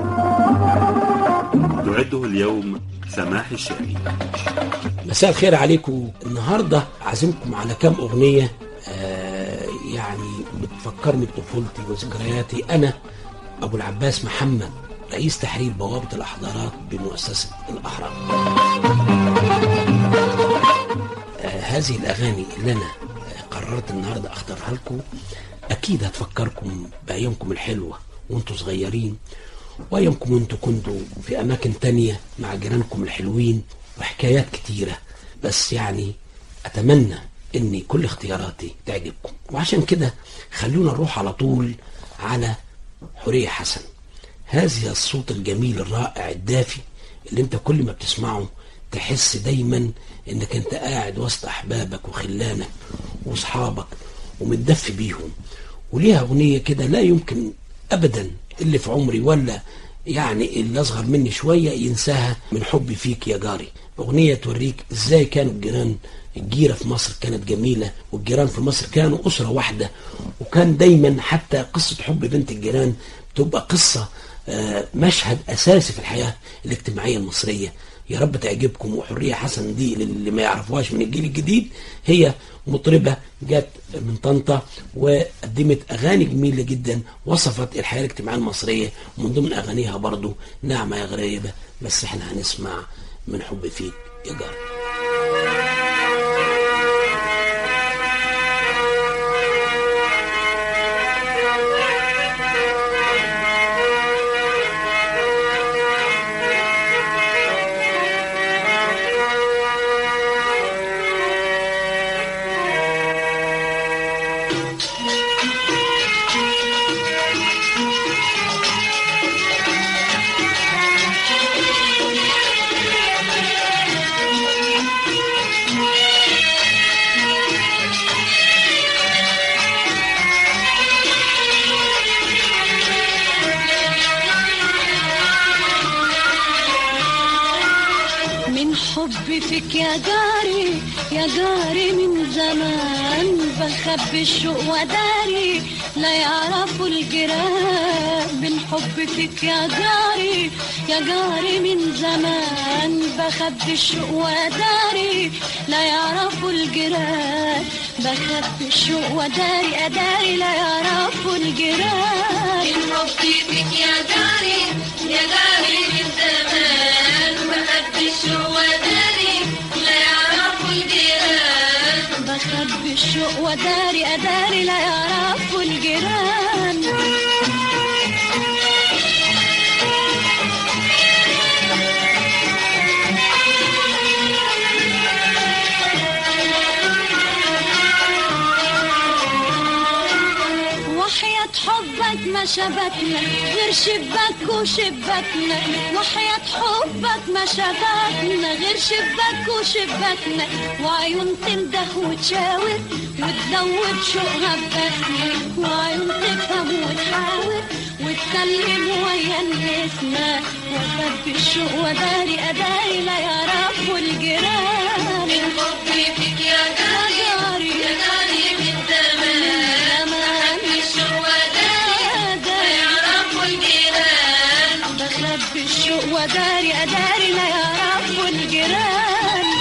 تعده اليوم سماح الشامي مساء الخير عليكم النهارده عازمكم على كام اغنيه آه يعني بتفكرني بطفولتي وذكرياتي انا ابو العباس محمد رئيس تحرير بوابه الاحضارات بمؤسسه الاهرام آه هذه الاغاني اللي انا آه، قررت النهارده اختارها لكم اكيد هتفكركم بايامكم الحلوه وانتوا صغيرين وايامكم وانتوا كنتوا في اماكن تانية مع جيرانكم الحلوين وحكايات كتيره بس يعني اتمنى ان كل اختياراتي تعجبكم وعشان كده خلونا نروح على طول على حوريه حسن هذا الصوت الجميل الرائع الدافي اللي انت كل ما بتسمعه تحس دايما انك انت قاعد وسط احبابك وخلانك واصحابك ومتدفي بيهم وليها اغنيه كده لا يمكن ابدا اللي في عمري ولا يعني اللي اصغر مني شويه ينساها من حبي فيك يا جاري اغنيه توريك ازاي كانوا الجيران الجيره في مصر كانت جميله والجيران في مصر كانوا اسره واحده وكان دايما حتى قصه حب بنت الجيران تبقى قصه آه، مشهد اساسي في الحياه الاجتماعيه المصريه يا رب تعجبكم وحريه حسن دي اللي ما يعرفوهاش من الجيل الجديد هي مطربه جت من طنطا وقدمت اغاني جميله جدا وصفت الحياه الاجتماعيه المصريه ومن ضمن اغانيها برضو نعمه يا غريبه بس احنا هنسمع من حب فيك يا جاري من حبي فيك يا جاري يا جاري من زمان بخبي الشوق وداري لا يعرفوا الجيران من حبي فيك يا جاري يا جاري من زمان بخبي الشوق وداري لا يعرفوا الجيران بخبي الشوق وداري أداري لا يعرفوا الجيران من حبي فيك يا جاري يا جاري من زمان بخبي الشوق وداري لا يعرفوا الجيران بخبي الشوق وداري أداري لا يعرفوا الجيران وحياة حبك ما شبكنا غير شباك وشباكنا وحياة حبك ما شبكنا غير شباك وشباكنا وعيون تنده وتشاور وتزود شوقها ببكنا وعيون تفهم وتحاور واسلم ويا النسمة واخبي الشوق وداري اداري لا يعرفوا الجيران من حبي فيك يا جاري يا جاري من زمان زمان الشوق وداري لا يعرفوا الجيران بخبي الشوق وداري اداري لا يعرفوا الجيران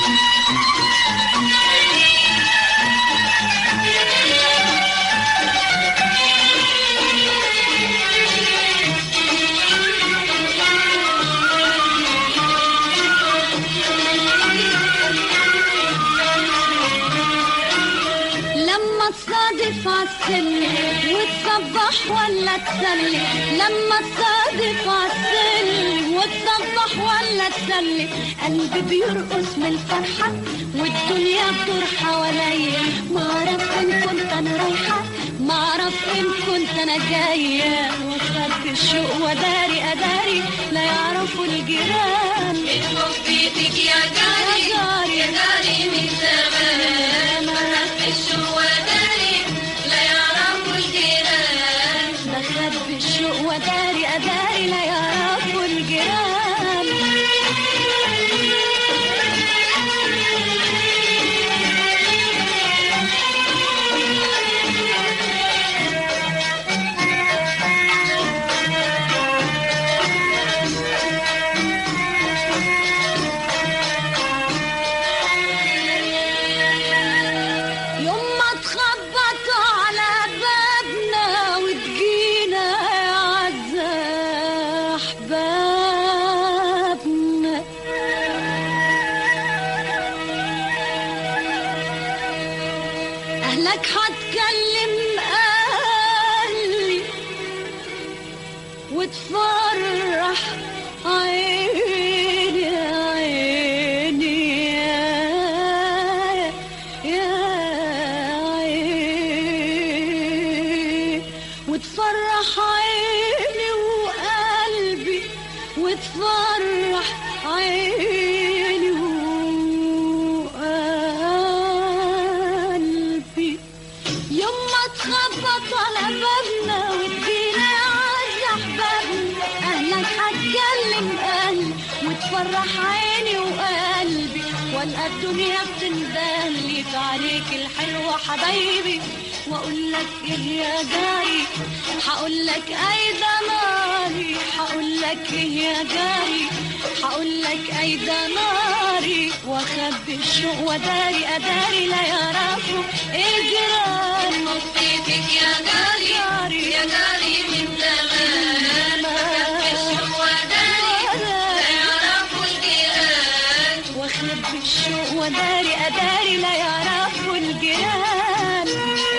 لما تصادف عالسلم وتصبح ولا تسلم لما تصادف عالسلم وتصبح ولا تسلم قلبي بيرقص من الفرحة والدنيا بتدور حواليا ما اعرف ان كنت انا رايحة ما اعرف ان كنت انا جاية وصلت الشوق وداري اداري لا يعرفوا الجيران من حبيتك يا جاري يا جاري يا جاري من زمان وصلت الشوق وداري لا يعرفوا الجيران بخبي الشوق وداري اداري لا يعرفوا الجيران يوم ما تخبطوا على بابنا وتجينا يا عزة أحبابنا أهلك هتكلم أهلي وتفرح عيني عيني يا يا عيني وتفرح عيني وقلبي وتفرح عيني وقلبي يوم ما تخبط على بابنا وتجينا عز احبابنا اهلك هتكلم اهلي وتفرح عيني وقلبي والقى الدنيا بتندهلي في عليك الحلوة حبايبي واقول لك ايه يا جاري هقول لك ايدا ناري هقول لك ايه يا جاري هقول لك ايدا ناري واخبي الشوق وداري اداري لا يعرفوا الجيران مصيبك يا جاري يا جاري من زمان واخبي الشوق وداري لا يعرفوا الجيران واخبي الشوق وداري اداري لا يعرفوا الجيران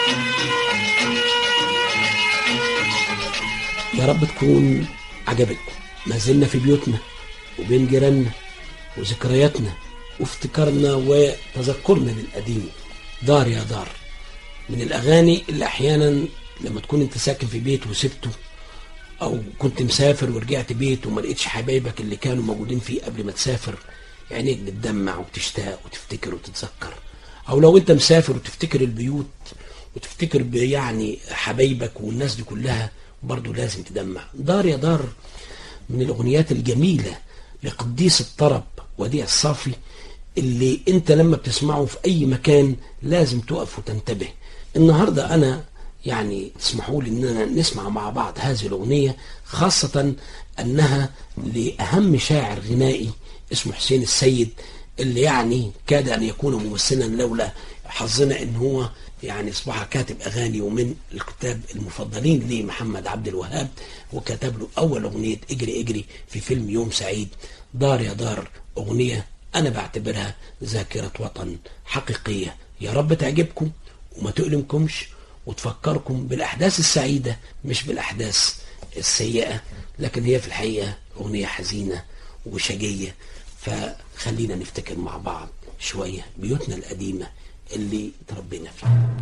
يا رب تكون عجبتكم ما زلنا في بيوتنا وبين جيراننا وذكرياتنا وافتكارنا وتذكرنا للقديم دار يا دار من الأغاني اللي أحيانا لما تكون أنت ساكن في بيت وسبته أو كنت مسافر ورجعت بيت وما لقيتش حبايبك اللي كانوا موجودين فيه قبل ما تسافر عينيك بتدمع وتشتاق وتفتكر وتتذكر أو لو أنت مسافر وتفتكر البيوت وتفتكر ب- يعني حبايبك والناس دي كلها برضو لازم تدمع دار يا دار من الأغنيات الجميلة لقديس الطرب وديع الصافي اللي انت لما بتسمعه في اي مكان لازم تقف وتنتبه النهاردة انا يعني تسمحوا لي اننا نسمع مع بعض هذه الاغنية خاصة انها لاهم شاعر غنائي اسمه حسين السيد اللي يعني كاد ان يكون ممثلا لولا حظنا ان هو يعني اصبح كاتب اغاني ومن الكتاب المفضلين لي محمد عبد الوهاب وكتب له اول اغنيه اجري اجري في فيلم يوم سعيد دار يا دار اغنيه انا بعتبرها ذاكره وطن حقيقيه يا رب تعجبكم وما تؤلمكمش وتفكركم بالاحداث السعيده مش بالاحداث السيئه لكن هي في الحقيقه اغنيه حزينه وشجيه فخلينا نفتكر مع بعض شويه بيوتنا القديمه اللي تربينا فيها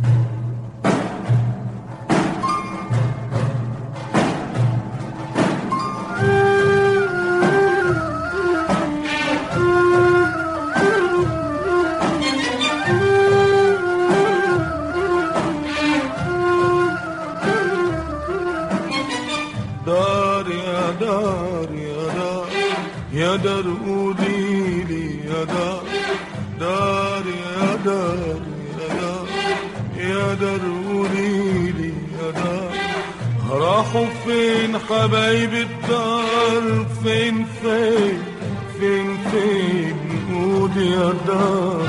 دار يا دار يا دار يا دار قولي لي يا دار دار يا دار يا دار يا دار قولي لي يا دار راحوا فين حبايب الدار فين فين فين فين قول يا دار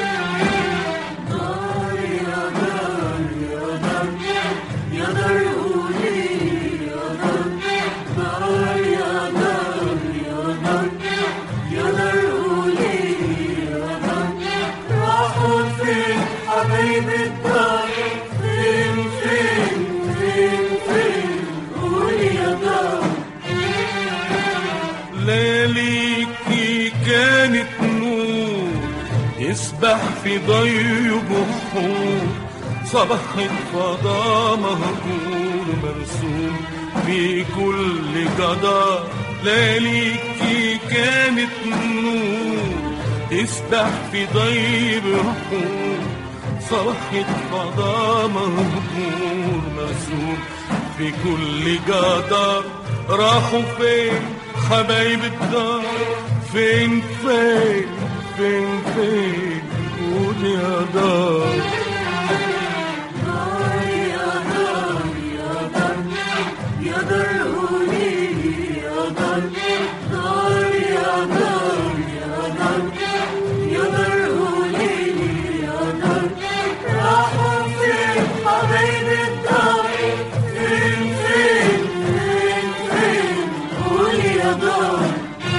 دار يا دار يا دار يا دار قولي يا دار دار يا دار يا دار يا دار قولي يا دار راحوا فين حبايب الدار فين فين فين فين قولي يا دار ليليكي كانت نور يسبح في ضي بحور صبحت فضاء مهجور مرسوم في كل جدار ليليكي كانت نور تسبح في ضي بحور صبحت فضاء مهجور مرسوم في كل جدار راحوا فين حبايب الدار فين فين فين فين قول يا دار دار يا دار يا دار يا دار قولي يا دار دار يا دار يا دار يا دار قولي يا دار راحوا فين حبايب الدار فين فين فين فين قولي يا دار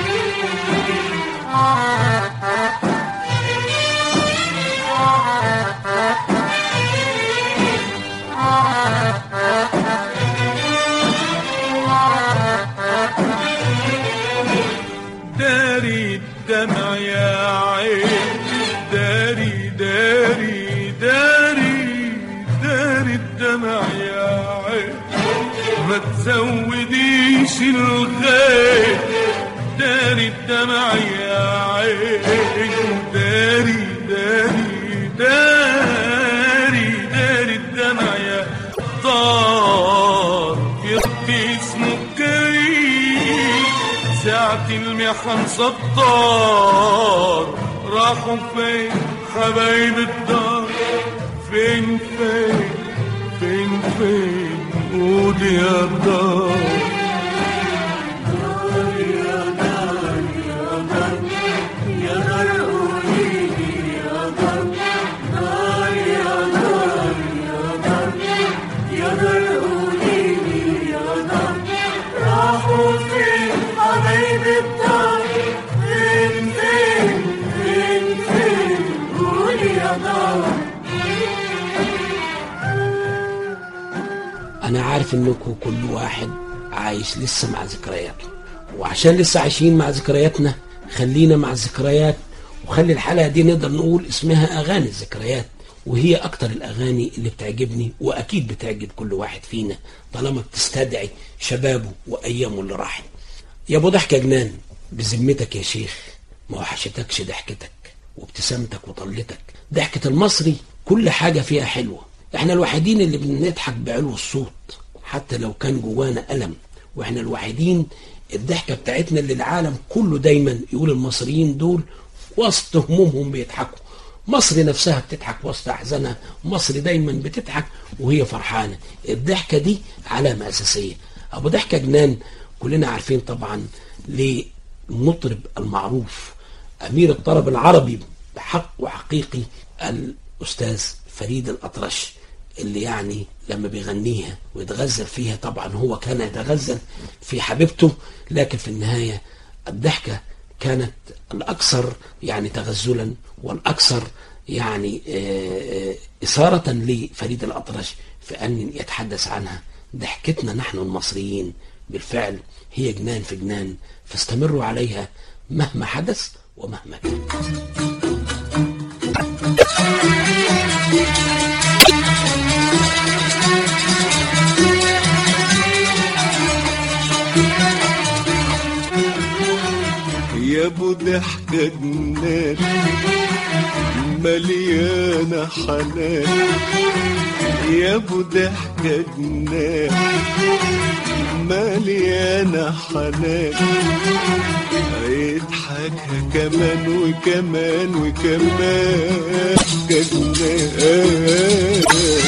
داري الدمع يا عين داري داري داري داري الدمع يا عين ما تزوديش الغيب داري الدمع يا عين داري داري داري داري الدمع يا طار يخفي اسمه كريم ساعة المحن ستار راحوا فين حبايب الدار فين فين فين فين قول يا دار دار يا دار يا دار يا دار قولي يا دار دار يا دار يا دار يا دار قولي يا دار راحوا فين حبايب الدار فين فين فين فين قولي يا دار انا عارف انكم كل واحد عايش لسه مع ذكرياته وعشان لسه عايشين مع ذكرياتنا خلينا مع الذكريات وخلي الحلقه دي نقدر نقول اسمها اغاني الذكريات وهي اكتر الاغاني اللي بتعجبني واكيد بتعجب كل واحد فينا طالما بتستدعي شبابه وايامه اللي راحت يا ابو ضحك يا جنان بذمتك يا شيخ ما وحشتكش ضحكتك وابتسامتك وطلتك ضحكة المصري كل حاجة فيها حلوة احنا الوحيدين اللي بنضحك بعلو الصوت حتى لو كان جوانا ألم واحنا الوحيدين الضحكة بتاعتنا اللي العالم كله دايما يقول المصريين دول وسط همومهم بيضحكوا مصر نفسها بتضحك وسط أحزانها مصر دايما بتضحك وهي فرحانة الضحكة دي علامة أساسية أبو ضحكة جنان كلنا عارفين طبعا للمطرب المعروف أمير الطرب العربي بحق وحقيقي الأستاذ فريد الأطرش اللي يعني لما بيغنيها ويتغزل فيها طبعا هو كان يتغزل في حبيبته لكن في النهاية الضحكة كانت الأكثر يعني تغزلا والأكثر يعني آه، آه، إثارة لفريد الأطرش في أن يتحدث عنها ضحكتنا نحن المصريين بالفعل هي جنان في جنان فاستمروا عليها مهما حدث ومهما كان يا ابو ضحكة جنان مليانة حنان يا ابو ضحكة جنان مليانة حنان يضحكها كمان وكمان وكمان جنان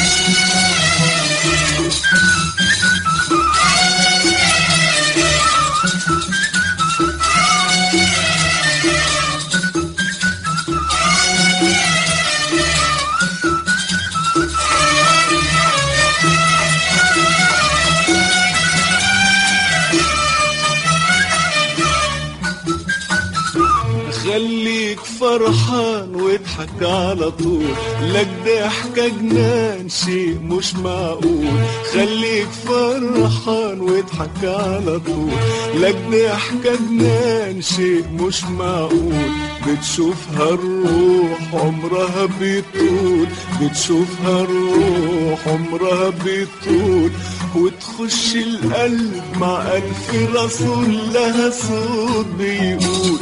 خليك فرحان واضحك على طول لك ضحكة جنان شيء مش معقول خليك فرحان واضحك على طول لك ضحكة جنان شيء مش معقول بتشوفها الروح عمرها بيطول بتشوفها الروح عمرها بيطول وتخش القلب مع ألف رسول لها صوت بيقول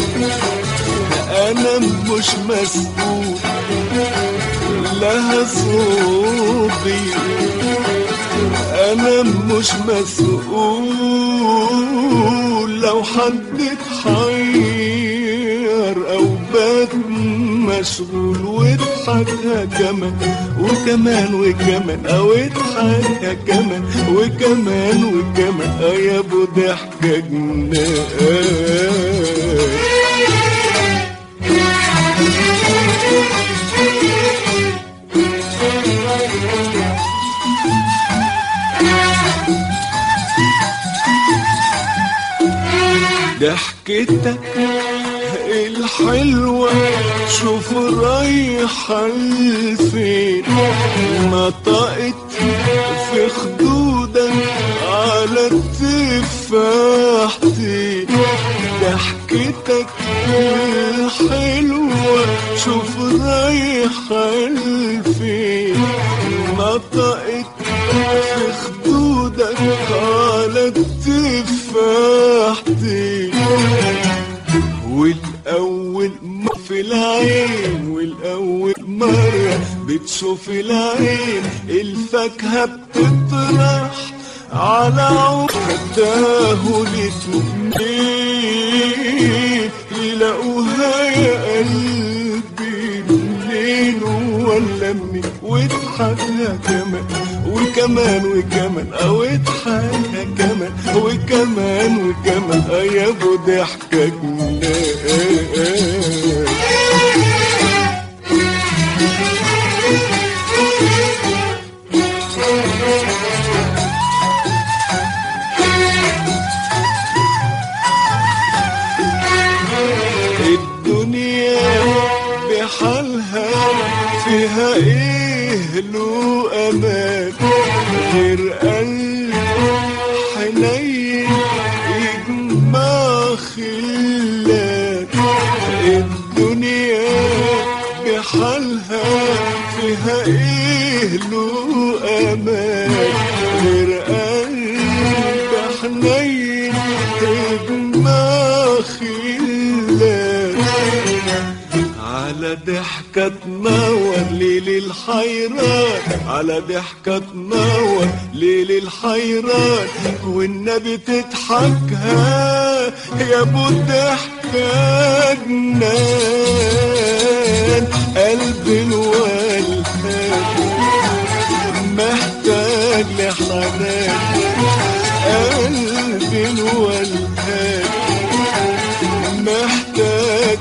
أنا مش مسؤول لها صوت بيقول أنا مش مسؤول لو حد اتحير أو بات مشغول واضحكها كمان وكمان وكمان أو اضحكها كمان وكمان وكمان آه يا أبو ضحكة جنان ضحكتك الحلوة شوف رايحة لفين نطقت في خدودك على التفاحتين ضحكتك الحلوة شوف رايحة لفين نطقت في خدودك على التفاحتين والأول ما في العين والأول مرة بتشوف العين الفاكهة بتطرح على عودها الاتنين يلاقوها يا قلبي منين ولا منين واضحكها كمان وكمان وكمان او اضحكها كمان وكمان وكمان آه يا ابو ضحكة جنان الدنيا بحالها فيها ايه له امان غير قلب حنين يجمع خلات الدنيا بحالها فيها ايه له امان غير قلب حنين يجمع خلات على ضحكة تنور ليل الحيران على ضحكة تنور ليل الحيران والنبي تضحكها يا ابو الضحكة جنان قلبي الولهان محتاج لحنان قلبي الولهان محتاج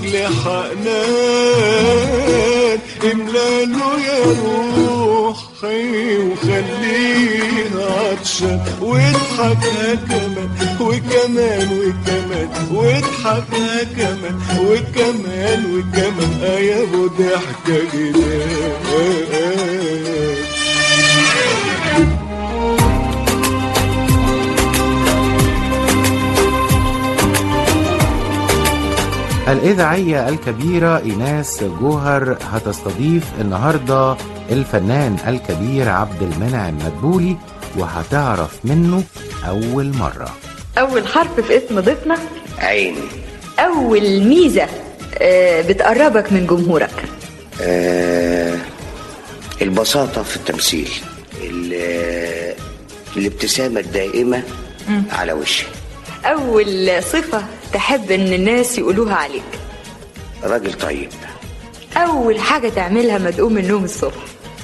لحنان املاله يا روحي وخليها عطشان واضحكها كمان وكمان وكمان واضحكها كمان وكمان وكمان آه يا ابو ضحكة جنان الإذاعية الكبيرة إيناس جوهر هتستضيف النهاردة الفنان الكبير عبد المنعم مدبولي وهتعرف منه أول مرة أول حرف في اسم ضيفنا عين أول ميزة آه، بتقربك من جمهورك آه البساطة في التمثيل ال- الابتسامة الدائمة مم. على وشي أول صفة تحب إن الناس يقولوها عليك راجل طيب أول حاجة تعملها ما تقوم من النوم الصبح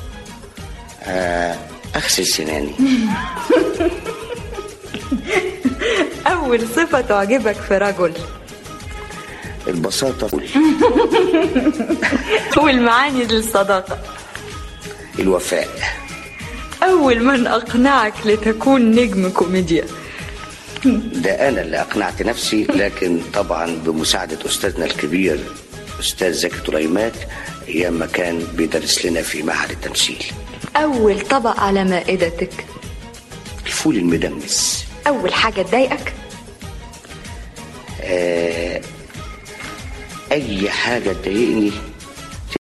آه اغسل سناني أول صفة تعجبك في رجل البساطة والمعاني للصداقة الوفاء أول من أقنعك لتكون نجم كوميديا ده انا اللي اقنعت نفسي لكن طبعا بمساعدة استاذنا الكبير استاذ زكي طليمات ايام ما كان بيدرس لنا في معهد التمثيل أول طبق على مائدتك الفول المدمس أول حاجة تضايقك آه اي حاجة تضايقني